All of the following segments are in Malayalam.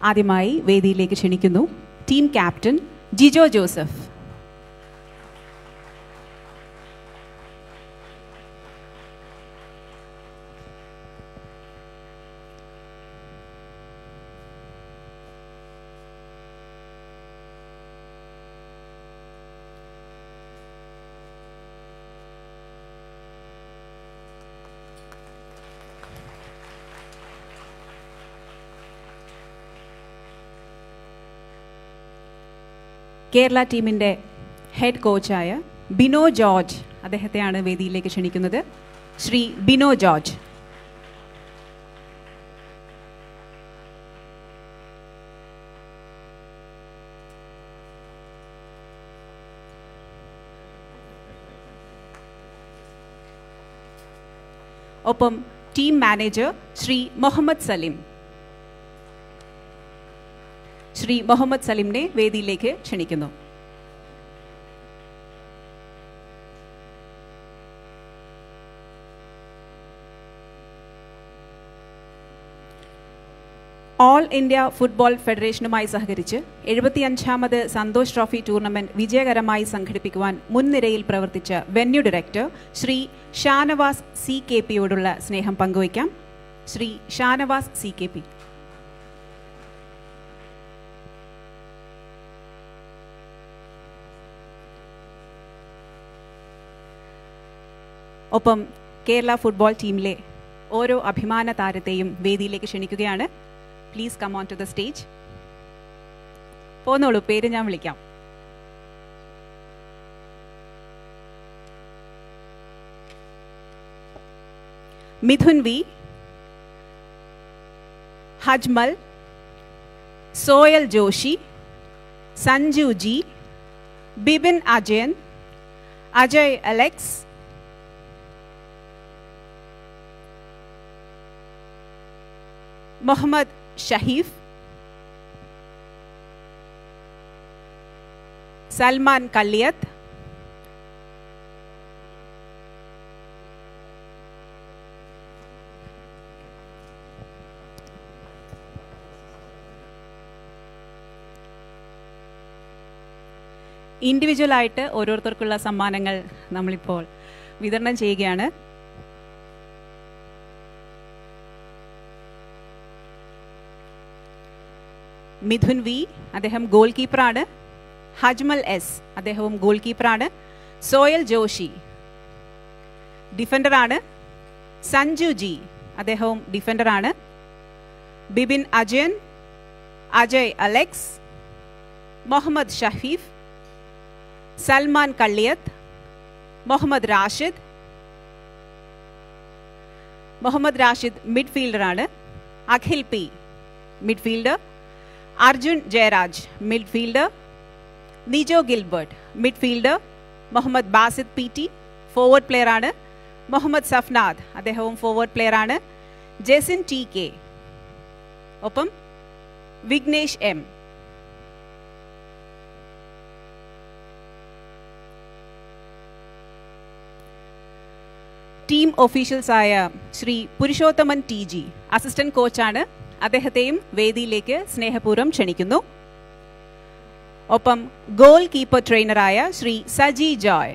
ആദ്യമായി വേദിയിലേക്ക് ക്ഷണിക്കുന്നു ടീം ക്യാപ്റ്റൻ ജിജോ ജോസഫ് കേരള ടീമിൻ്റെ ഹെഡ് കോച്ചായ ബിനോ ജോർജ് അദ്ദേഹത്തെയാണ് വേദിയിലേക്ക് ക്ഷണിക്കുന്നത് ശ്രീ ബിനോ ജോർജ് ഒപ്പം ടീം മാനേജർ ശ്രീ മുഹമ്മദ് സലിം ശ്രീ മുഹമ്മദ് സലിമിനെ വേദിയിലേക്ക് ക്ഷണിക്കുന്നു ഓൾ ഇന്ത്യ ഫുട്ബോൾ ഫെഡറേഷനുമായി സഹകരിച്ച് എഴുപത്തിയഞ്ചാമത് സന്തോഷ് ട്രോഫി ടൂർണമെന്റ് വിജയകരമായി സംഘടിപ്പിക്കുവാൻ മുൻനിരയിൽ പ്രവർത്തിച്ച venue director Shri Shanavas C K പിയോടുള്ള സ്നേഹം പങ്കുവയ്ക്കാം Shri Shanavas C K P ഒപ്പം കേരള ഫുട്ബോൾ ടീമിലെ ഓരോ അഭിമാന താരത്തെയും വേദിയിലേക്ക് ക്ഷണിക്കുകയാണ് please come on to the stage പോന്നോളൂ പേര് ഞാൻ വിളിക്കാം Mithun V Hajmal Soyal Joshi Sanju G Bibin Ajayan Ajay Alex Muhammad Shaheef Salman Kalliyath individual ആയിട്ട് ഓരോരുത്തർക്കുള്ള സമ്മാനങ്ങൾ നമ്മളിപ്പോൾ വിതരണം ചെയ്യുകയാണ് മിഥുൻ വി അദ്ദേഹം ഗോൾ കീപ്പറാണ് ഹജ്മൽ എസ് അദ്ദേഹവും ഗോൾ കീപ്പറാണ് സോയൽ ജോഷി ഡിഫൻഡറാണ് സഞ്ജു ജി അദ്ദേഹവും ഡിഫൻഡറാണ് ബിബിൻ അജയൻ അജയ് അലക്സ് മുഹമ്മദ് ഷഹീഫ് സൽമാൻ കള്ളിയത്ത് മുഹമ്മദ് റാഷിദ് മുഹമ്മദ് റാഷിദ് മിഡ്ഫീൽഡറാണ് Akhil P midfielder Arjun Jayaraj midfielder Nijo Gilbert midfielder Muhammad Basid P T forward പ്ലെയറാണ് മുഹമ്മദ് സഫ്നാദ് അദ്ദേഹവും ഫോർവേഡ് പ്ലെയറാണ് ജെസിൻ ടി കെ ഒപ്പം വിഘ്നേഷ് എം ടീം ഒഫീഷ്യൽസായ Shri Purushothaman T G assistant കോച്ചാണ് അദ്ദേഹത്തെയും വേദിയിലേക്ക് സ്നേഹപൂർവ്വം ക്ഷണിക്കുന്നു ഒപ്പം ഗോൾ കീപ്പർ ട്രെയിനറായ ശ്രീ സജി ജോയ്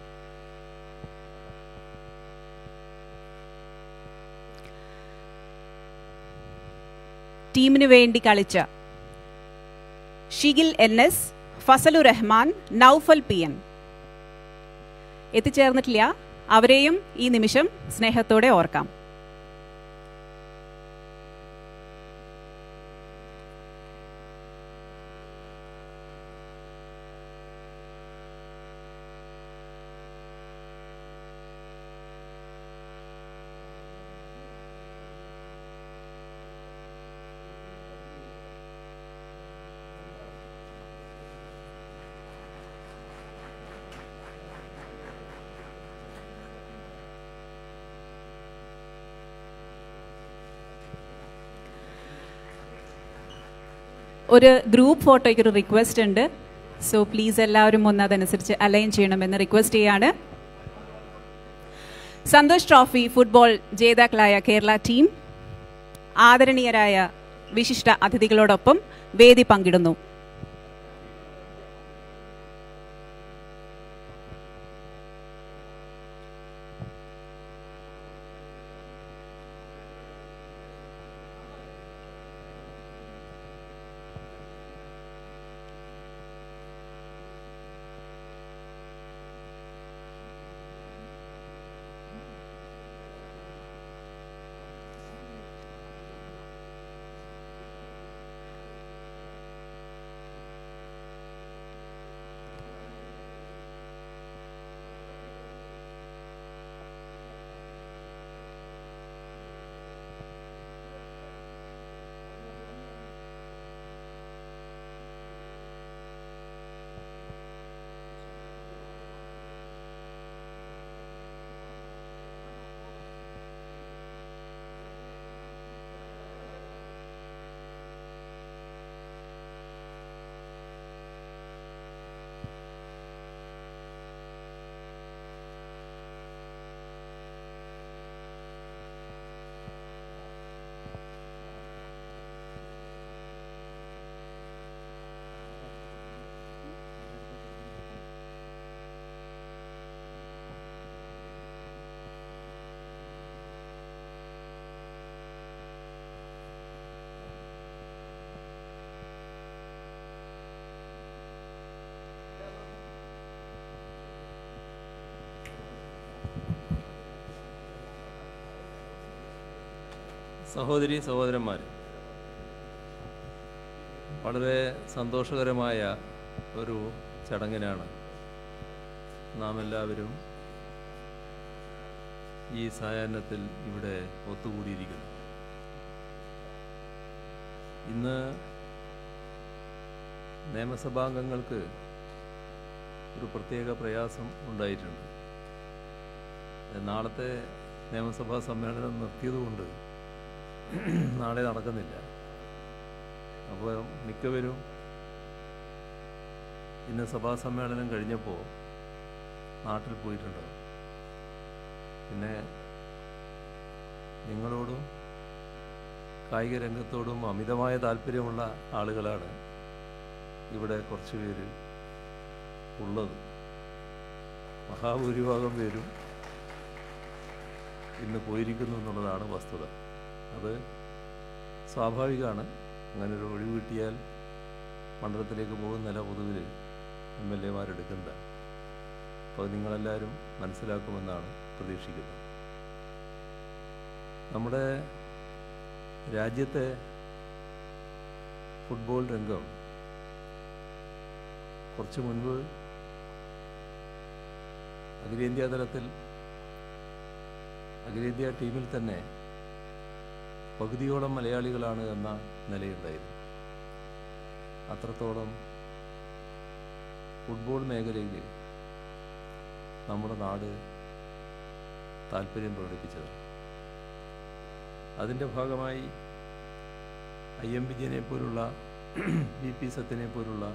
ടീമിനു വേണ്ടി കളിച്ച Shigil N S Fasalu Rahman Noufal P N എത്തിച്ചേർന്നിട്ടില്ല അവരെയും ഈ നിമിഷം സ്നേഹത്തോടെ ഓർക്കാം ഒരു ഗ്രൂപ്പ് ഫോട്ടോയ്ക്ക് ഒരു റിക്വസ്റ്റ് ഉണ്ട് സോ പ്ലീസ് എല്ലാവരും ഒന്ന് അതനുസരിച്ച് അലൈൻ ചെയ്യണമെന്ന് റിക്വസ്റ്റ് ചെയ്യാണ് സന്തോഷ് ട്രോഫി ഫുട്ബോൾ ജേതാക്കളായ കേരള ടീം ആദരണീയരായ വിശിഷ്ട അതിഥികളോടൊപ്പം വേദി പങ്കിടുന്നു സഹോദരി സഹോദരന്മാർ വളരെ സന്തോഷകരമായ ഒരു ചടങ്ങിനാണ് നാം എല്ലാവരും ഈ സായാഹ്നത്തിൽ ഇവിടെ ഒത്തുകൂടിയിരിക്കുന്നു ഇന്ന് നിയമസഭാംഗങ്ങൾക്ക് ഒരു പ്രത്യേക പ്രയാസം ഉണ്ടായിട്ടുണ്ട് നാളത്തെ നിയമസഭാ സമ്മേളനം നിർത്തിയതുകൊണ്ട് നാളെ നടക്കുന്നില്ല അപ്പോൾ മിക്കവരും ഇന്ന് സഭാ സമ്മേളനം കഴിഞ്ഞപ്പോൾ നാട്ടിൽ പോയിട്ടുണ്ടാവും പിന്നെ നിങ്ങളോടും കായിക രംഗത്തോടും അമിതമായ താല്പര്യമുള്ള ആളുകളാണ് ഇവിടെ കുറച്ച് പേര് ഉള്ളത് മഹാഭൂരിഭാഗം പേരും ഇന്ന് പോയിരിക്കുന്നു എന്നുള്ളതാണ് വസ്തുത അത് സ്വാഭാവികമാണ് അങ്ങനെ ഒരു ഒഴിവ് കിട്ടിയാൽ മണ്ഡലത്തിലേക്ക് പോകുന്നല്ല പൊതുവിൽ എം എൽ എമാരെടുക്കുന്നത് അപ്പോൾ നിങ്ങളെല്ലാവരും മനസ്സിലാക്കുമെന്നാണ് പ്രതീക്ഷിക്കുന്നത് നമ്മുടെ രാജ്യത്തെ ഫുട്ബോൾ രംഗം കുറച്ച് മുൻപ് അഖിലേന്ത്യാ തലത്തിൽ അഖിലേന്ത്യാ ടീമിൽ തന്നെ പകുതിയോളം മലയാളികളാണ് എന്ന നിലയുണ്ടായിരുന്നു അത്രത്തോളം ഫുട്ബോൾ മേഖലയിൽ നമ്മുടെ നാട് താല്പര്യം പ്രകടിപ്പിച്ചതാണ് അതിൻ്റെ ഭാഗമായി ഐ എം വിജയനെ പോലുള്ള ബി പി സത്യനെ പോലുള്ള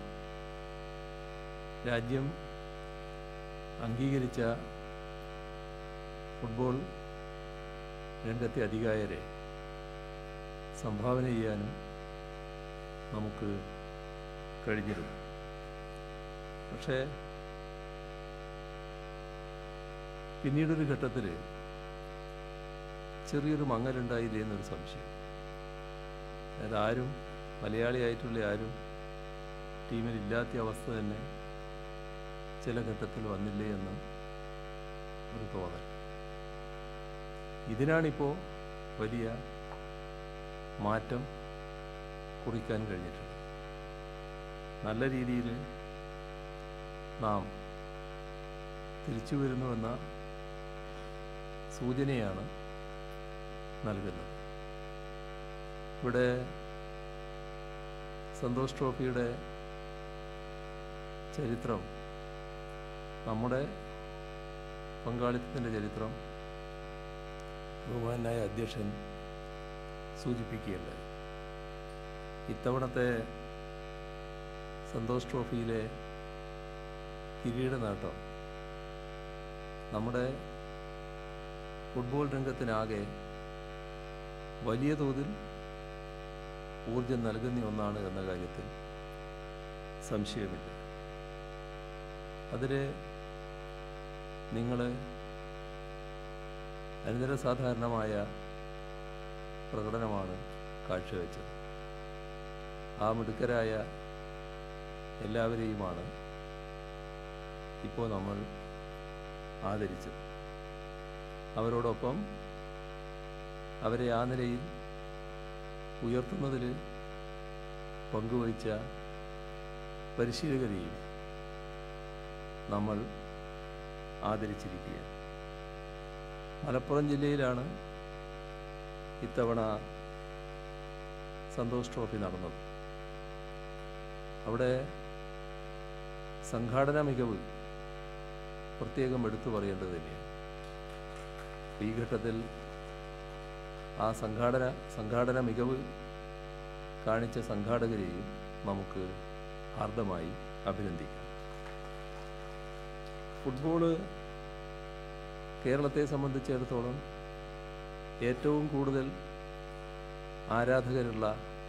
രാജ്യം അംഗീകരിച്ച ഫുട്ബോൾ രംഗത്തെ അധികായരെ സംഭാവന ചെയ്യാനും നമുക്ക് കഴിഞ്ഞിരുന്നു പക്ഷേ പിന്നീടൊരു ഘട്ടത്തിൽ ചെറിയൊരു മങ്ങലുണ്ടായില്ലേ എന്നൊരു സംശയം അതായത് ആരും മലയാളിയായിട്ടുള്ള ആരും ടീമിലില്ലാത്ത അവസ്ഥ തന്നെ ചില ഘട്ടത്തിൽ വന്നില്ലേ എന്ന് ഒരു തോന്നൽ ഇതിനാണിപ്പോൾ വലിയ മാറ്റം കുറിക്കാൻ കഴിഞ്ഞിട്ടുണ്ട് നല്ല രീതിയിൽ നാം തിരിച്ചു വരുന്നുവെന്ന സൂചനയാണ് നൽകുന്നത് ഇവിടെ സന്തോഷ് ട്രോഫിയുടെ ചരിത്രം നമ്മുടെ പങ്കാളിത്തത്തിൻ്റെ ചരിത്രം ബഹുമാനായ അധ്യക്ഷൻ സൂചിപ്പിക്കുകയുണ്ടായി ഇത്തവണത്തെ സന്തോഷ് ട്രോഫിയിലെ കിരീട നേട്ടം നമ്മുടെ ഫുട്ബോൾ രംഗത്തിനാകെ വലിയ തോതിൽ ഊർജം നൽകുന്ന ഒന്നാണ് എന്ന കാര്യത്തിൽ സംശയമില്ല അതിൽ നിങ്ങൾ അനിതര സാധാരണമായ പ്രകടനമാണ് കാഴ്ചവെച്ചത് ആ മിടുക്കരായ എല്ലാവരെയുമാണ് ഇപ്പോൾ നമ്മൾ ആദരിച്ചത് അവരോടൊപ്പം അവരെ ആ നിലയിൽ ഉയർത്തുന്നതിൽ പങ്കുവഹിച്ച പരിശീലകരെയും നമ്മൾ ആദരിച്ചിരിക്കുകയാണ് മലപ്പുറം ജില്ലയിലാണ് ഇത്തവണ സന്തോഷ് ട്രോഫി നടന്നത് അവിടെ സംഘാടന മികവ് പ്രത്യേകം എടുത്തു പറയേണ്ടത് തന്നെയാണ് ഈ ഘട്ടത്തിൽ ആ സംഘാടന സംഘാടന മികവ് കാണിച്ച സംഘാടകരെയും നമുക്ക് ഹാർദമായി അഭിനന്ദിക്കാം ഫുട്ബോള് കേരളത്തെ സംബന്ധിച്ചിടത്തോളം ഏറ്റവും കൂടുതൽ ആരാധകരുള്ള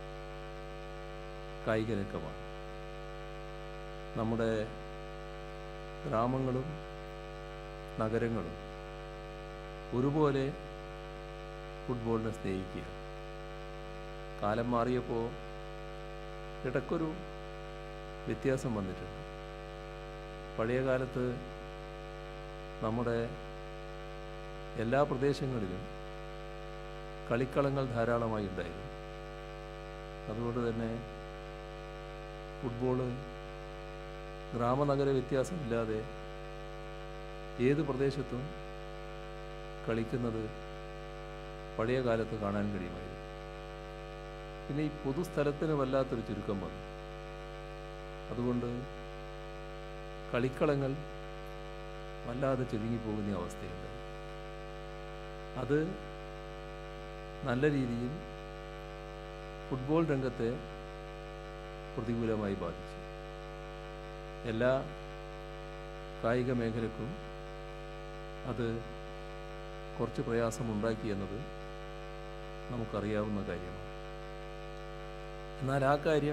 കായിക രംഗമാണ് നമ്മുടെ ഗ്രാമങ്ങളും നഗരങ്ങളും ഒരുപോലെ ഫുട്ബോളിനെ സ്നേഹിക്കുക കാലം മാറിയപ്പോൾ ഇടയ്ക്കൊരു വ്യത്യാസം വന്നിട്ടുണ്ട് പഴയ കാലത്ത് നമ്മുടെ എല്ലാ പ്രദേശങ്ങളിലും കളിക്കളങ്ങൾ ധാരാളമായി ഉണ്ടായിരുന്നു അതുകൊണ്ട് തന്നെ ഫുട്ബോള് ഗ്രാമനഗര വ്യത്യാസമില്ലാതെ ഏത് പ്രദേശത്തും കളിക്കുന്നത് പഴയ കാലത്ത് കാണാൻ കഴിയുമായിരുന്നു പിന്നെ ഈ പൊതുസ്ഥലത്തിന് വല്ലാത്തൊരു ചുരുക്കം വന്നു അതുകൊണ്ട് കളിക്കളങ്ങൾ വല്ലാതെ ചുരുങ്ങിപ്പോകുന്ന അവസ്ഥയുണ്ട് അത് നല്ല രീതിയിൽ ഫുട്ബോൾ രംഗത്തെ പ്രതികൂലമായി ബാധിച്ചു എല്ലാ കായിക മേഖലക്കും അത് കുറച്ച് പ്രയാസമുണ്ടാക്കി എന്നത് നമുക്കറിയാവുന്ന കാര്യമാണ് എന്നാൽ ആ കാര്യം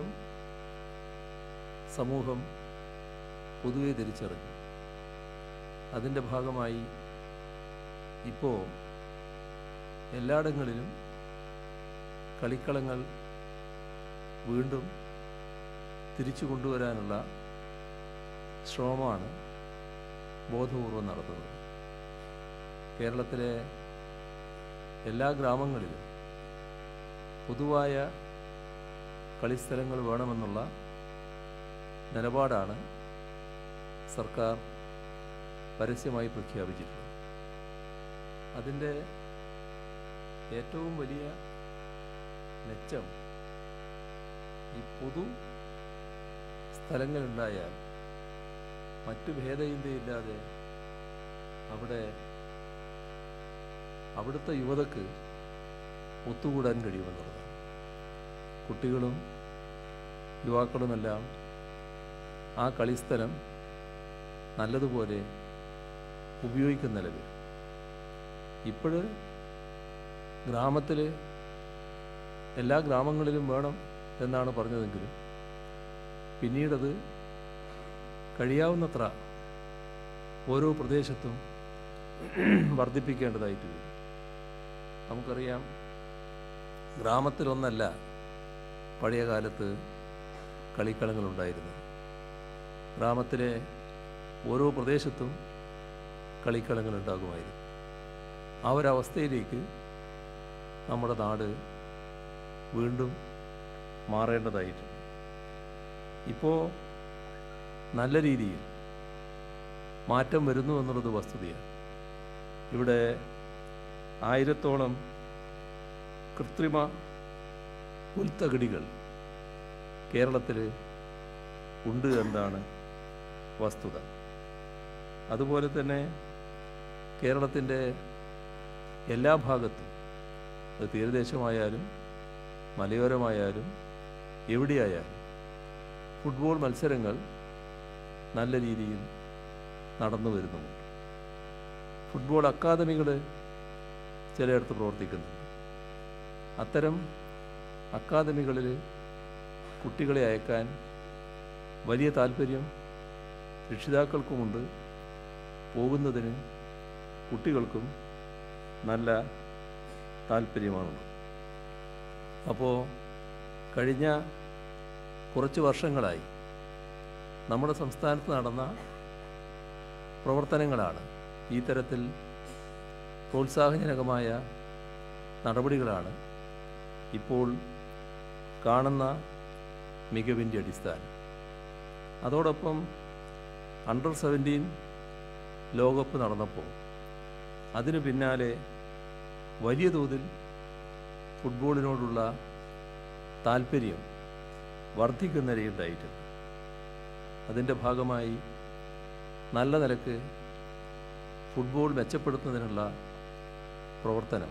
സമൂഹം പൊതുവെ തിരിച്ചറിഞ്ഞു അതിൻ്റെ ഭാഗമായി ഇപ്പോൾ എല്ലായിടങ്ങളിലും കളിക്കളങ്ങൾ വീണ്ടും തിരിച്ചു കൊണ്ടുവരാനുള്ള ശ്രമമാണ് ബോധപൂർവം നടത്തുന്നത് കേരളത്തിലെ എല്ലാ ഗ്രാമങ്ങളിലും പൊതുവായ കളിസ്ഥലങ്ങൾ വേണമെന്നുള്ള നിലപാടാണ് സർക്കാർ പരസ്യമായി പ്രഖ്യാപിച്ചിട്ടുള്ളത് അതിൻ്റെ ഏറ്റവും വലിയ മെച്ചം ഈ പൊതു സ്ഥലങ്ങളുണ്ടായാൽ മറ്റു ഭേദചിന്തയില്ലാതെ അവിടെ അവിടുത്തെ യുവതക്ക് ഒത്തുകൂടാൻ കഴിയുമെന്നുള്ളതാണ് കുട്ടികളും യുവാക്കളുമെല്ലാം ആ കളിസ്ഥലം നല്ലതുപോലെ ഉപയോഗിക്കുന്ന നിലവിൽ ഇപ്പോഴ് ഗ്രാമത്തിൽ എല്ലാ ഗ്രാമങ്ങളിലും വേണം എന്നാണ് പറഞ്ഞതെങ്കിലും പിന്നീടത് കഴിയാവുന്നത്ര ഓരോ പ്രദേശത്തും വർദ്ധിപ്പിക്കേണ്ടതായിട്ട് വരും നമുക്കറിയാം ഗ്രാമത്തിലൊന്നല്ല പഴയ കാലത്ത് കളിക്കളങ്ങളുണ്ടായിരുന്നത് ഗ്രാമത്തിലെ ഓരോ പ്രദേശത്തും കളിക്കളങ്ങൾ ഉണ്ടാകുമായിരുന്നു ആ ഒരവസ്ഥയിലേക്ക് നമ്മുടെ നാട് വീണ്ടും മാറേണ്ടതായിട്ടുണ്ട് ഇപ്പോൾ നല്ല രീതിയിൽ മാറ്റം വരുന്നു എന്നുള്ളത് വസ്തുതയാണ് ഇവിടെ ആയിരത്തോളം കൃത്രിമ പുൽത്തകിടികൾ കേരളത്തിൽ ഉണ്ട് എന്നാണ് വസ്തുത അതുപോലെ തന്നെ കേരളത്തിൻ്റെ എല്ലാ ഭാഗത്തും അത് തീരദേശമായാലും മലയോരമായാലും എവിടെയായാലും ഫുട്ബോൾ മത്സരങ്ങൾ നല്ല രീതിയിൽ നടന്നു വരുന്നുമുണ്ട് ഫുട്ബോൾ അക്കാദമികൾ ചിലയിടത്ത് പ്രവർത്തിക്കുന്നുണ്ട് അത്തരം അക്കാദമികളിൽ കുട്ടികളെ അയക്കാൻ വലിയ താല്പര്യം രക്ഷിതാക്കൾക്കുമുണ്ട് പോകുന്നതിന് കുട്ടികൾക്കും നല്ല താല്പര്യമാണുള്ളത് അപ്പോൾ കഴിഞ്ഞ കുറച്ച് വർഷങ്ങളായി നമ്മുടെ സംസ്ഥാനത്ത് നടന്ന പ്രവർത്തനങ്ങളാണ് ഈ തരത്തിൽ പ്രോത്സാഹജനകമായ നടപടികളാണ് ഇപ്പോൾ കാണുന്ന മികവിൻ്റെ അടിസ്ഥാനം അതോടൊപ്പം അണ്ടർ സെവൻറ്റീൻ ലോകകപ്പ് നടന്നപ്പോൾ അതിനു പിന്നാലെ വലിയ തോതിൽ ഫുട്ബോളിനോടുള്ള താല്പര്യം വർദ്ധിക്കുന്ന നിലയുണ്ടായിട്ടുണ്ട് അതിൻ്റെ ഭാഗമായി നല്ല നിലക്ക് ഫുട്ബോൾ മെച്ചപ്പെടുത്തുന്നതിനുള്ള പ്രവർത്തനം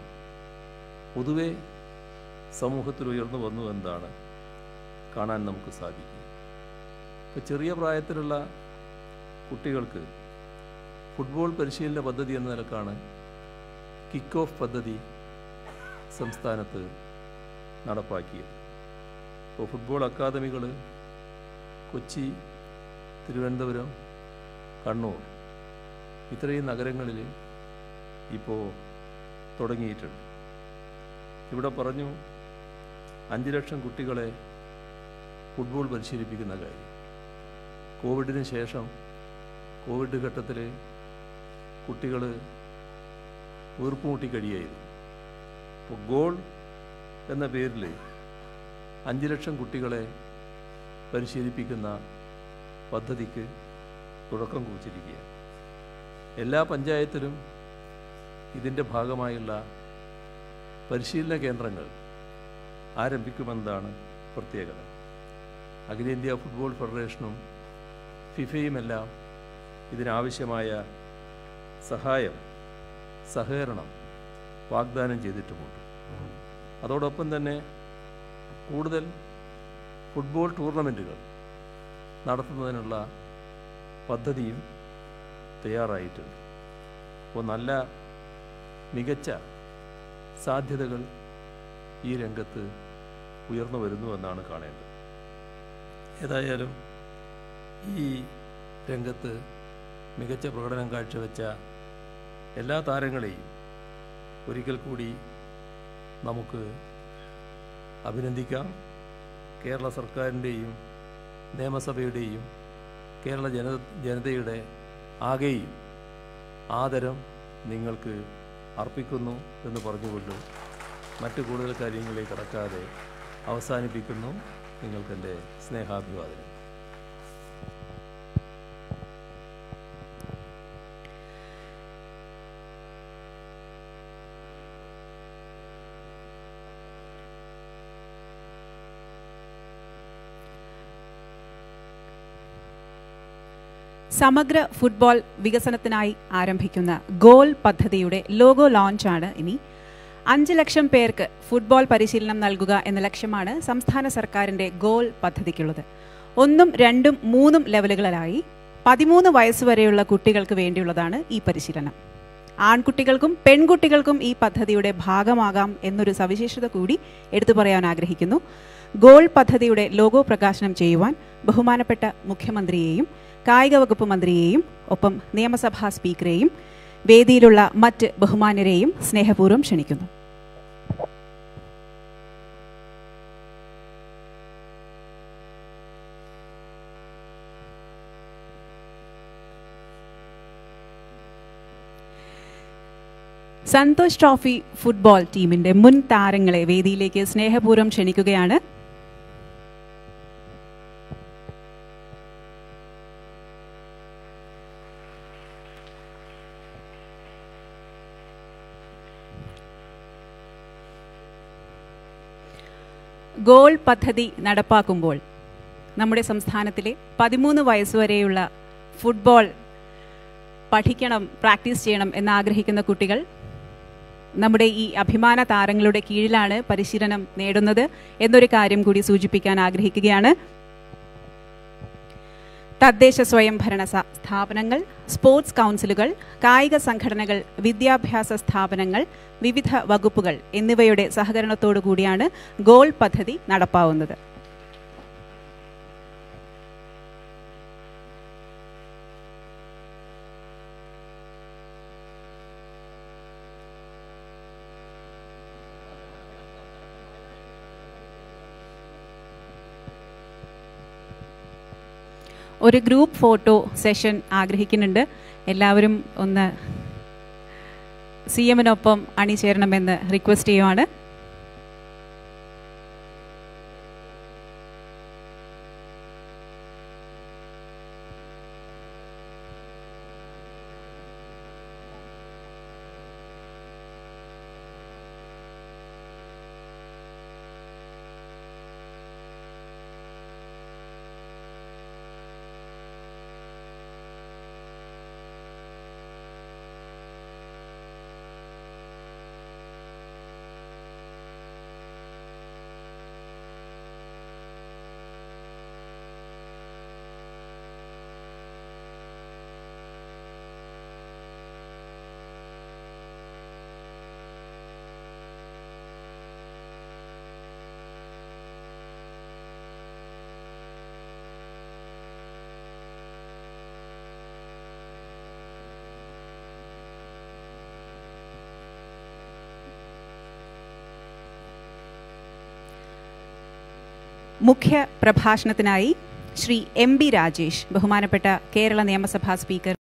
പൊതുവെ സമൂഹത്തിൽ ഉയർന്നു വന്നു എന്നതാണ് കാണാൻ നമുക്ക് സാധിക്കുക ഇപ്പോൾ ചെറിയ പ്രായത്തിലുള്ള കുട്ടികൾക്ക് ഫുട്ബോൾ പരിശീലന പദ്ധതി എന്ന നിലക്കാണ് കിക്ക് ഓഫ് പദ്ധതി സംസ്ഥാനത്ത് നടപ്പാക്കിയത് ഇപ്പോൾ ഫുട്ബോൾ അക്കാദമികൾ കൊച്ചി തിരുവനന്തപുരം കണ്ണൂർ ഇത്രയും നഗരങ്ങളിൽ ഇപ്പോൾ തുടങ്ങിയിട്ടുണ്ട് ഇവിടെ പറഞ്ഞു അഞ്ച് ലക്ഷം കുട്ടികളെ ഫുട്ബോൾ പരിശീലിപ്പിക്കുന്ന കാര്യം കോവിഡിന് ശേഷം കോവിഡ് ഘട്ടത്തിൽ കുട്ടികൾ വീർപ്പുമുട്ടി കഴിയായിരുന്നു അപ്പോൾ ഗോൾ എന്ന പേരിൽ അഞ്ച് ലക്ഷം കുട്ടികളെ പരിശീലിപ്പിക്കുന്ന പദ്ധതിക്ക് തുടക്കം കുറിച്ചിരിക്കുകയാണ് എല്ലാ പഞ്ചായത്തിലും ഇതിൻ്റെ ഭാഗമായുള്ള പരിശീലന കേന്ദ്രങ്ങൾ ആരംഭിക്കുമെന്നതാണ് പ്രത്യേകത അഖിലേന്ത്യാ ഫുട്ബോൾ ഫെഡറേഷനും ഫിഫയുമെല്ലാം ഇതിനാവശ്യമായ സഹായം സഹകരണം വാഗ്ദാനം ചെയ്തിട്ടുമുണ്ട് അതോടൊപ്പം തന്നെ കൂടുതൽ ഫുട്ബോൾ ടൂർണമെൻറ്റുകൾ നടത്തുന്നതിനുള്ള പദ്ധതിയും തയ്യാറായിട്ടുണ്ട് അപ്പോൾ നല്ല മികച്ച സാധ്യതകൾ ഈ രംഗത്ത് ഉയർന്നു വരുന്നു എന്നാണ് കാണേണ്ടത് ഏതായാലും ഈ രംഗത്ത് മികച്ച പ്രകടനം കാഴ്ചവെച്ച എല്ലാ താരങ്ങളെയും ഒരിക്കൽ കൂടി നമുക്ക് അഭിനന്ദിക്കാം കേരള സർക്കാരിൻ്റെയും നിയമസഭയുടെയും കേരള ജന ജനതയുടെ ആകെയും ആദരം നിങ്ങൾക്ക് അർപ്പിക്കുന്നു എന്ന് പറഞ്ഞുകൊണ്ട് മറ്റു കൂടുതൽ കാര്യങ്ങളിലേക്ക് കടക്കാതെ അവസാനിപ്പിക്കുന്നു നിങ്ങൾക്കെൻ്റെ സ്നേഹാഭിവാദനം സമഗ്ര ഫുട്ബോൾ വികസനത്തിനായി ആരംഭിക്കുന്ന ഗോൾ പദ്ധതിയുടെ ലോഗോ ലോഞ്ചാണ് ഇനി അഞ്ച് ലക്ഷം പേർക്ക് ഫുട്ബോൾ പരിശീലനം നൽകുക എന്ന ലക്ഷ്യമാണ് സംസ്ഥാന സർക്കാരിന്റെ ഗോൾ പദ്ധതിക്കുള്ളത് ഒന്നും രണ്ടും മൂന്നും ലെവലുകളിലായി പതിമൂന്ന് വയസ്സുവരെയുള്ള കുട്ടികൾക്ക് വേണ്ടിയുള്ളതാണ് ഈ പരിശീലനം ആൺകുട്ടികൾക്കും പെൺകുട്ടികൾക്കും ഈ പദ്ധതിയുടെ ഭാഗമാകാം എന്നൊരു സവിശേഷത കൂടി എടുത്തു പറയാൻ ആഗ്രഹിക്കുന്നു ഗോൾ പദ്ധതിയുടെ ലോഗോ പ്രകാശനം ചെയ്യുവാൻ ബഹുമാനപ്പെട്ട മുഖ്യമന്ത്രിയെയും കായിക വകുപ്പ് മന്ത്രിയെയും ഒപ്പം നിയമസഭാ സ്പീക്കറെയും വേദിയിലുള്ള മറ്റ് ബഹുമാന്യരെയും സ്നേഹപൂർവ്വം ക്ഷണിക്കുന്നു സന്തോഷ് ട്രോഫി ഫുട്ബോൾ ടീമിന്റെ മുൻ താരങ്ങളെ വേദിയിലേക്ക് സ്നേഹപൂർവ്വം ക്ഷണിക്കുകയാണ് ഗോൾ പദ്ധതി നടപ്പാക്കുമ്പോൾ നമ്മുടെ സംസ്ഥാനത്തിലെ പതിമൂന്ന് വയസ്സുവരെയുള്ള ഫുട്ബോൾ പഠിക്കണം പ്രാക്ടീസ് ചെയ്യണം എന്നാഗ്രഹിക്കുന്ന കുട്ടികൾ നമ്മുടെ ഈ അഭിമാന താരങ്ങളുടെ കീഴിലാണ് പരിശീലനം നേടുന്നത് എന്നൊരു കാര്യം കൂടി സൂചിപ്പിക്കാൻ ആഗ്രഹിക്കുകയാണ് തദ്ദേശ സ്വയംഭരണ സ- സ്ഥാപനങ്ങൾ സ്പോർട്സ് കൗൺസിലുകൾ കായിക സംഘടനകൾ വിദ്യാഭ്യാസ സ്ഥാപനങ്ങൾ വിവിധ വകുപ്പുകൾ എന്നിവയുടെ സഹകരണത്തോടു കൂടിയാണ് ഗോൾ പദ്ധതി നടപ്പാവുന്നത് ഒരു ഗ്രൂപ്പ് ഫോട്ടോ സെഷൻ ആഗ്രഹിക്കുന്നുണ്ട് എല്ലാവരും ഒന്ന് സി എമ്മിനൊപ്പം അണിചേരണമെന്ന് റിക്വസ്റ്റ് ചെയ്യുവാണ് മുഖ്യ പ്രഭാഷണത്തിനായി ശ്രീ എം ബി രാജേഷ് ബഹുമാനപ്പെട്ട കേരള നിയമസഭാ സ്പീക്കർ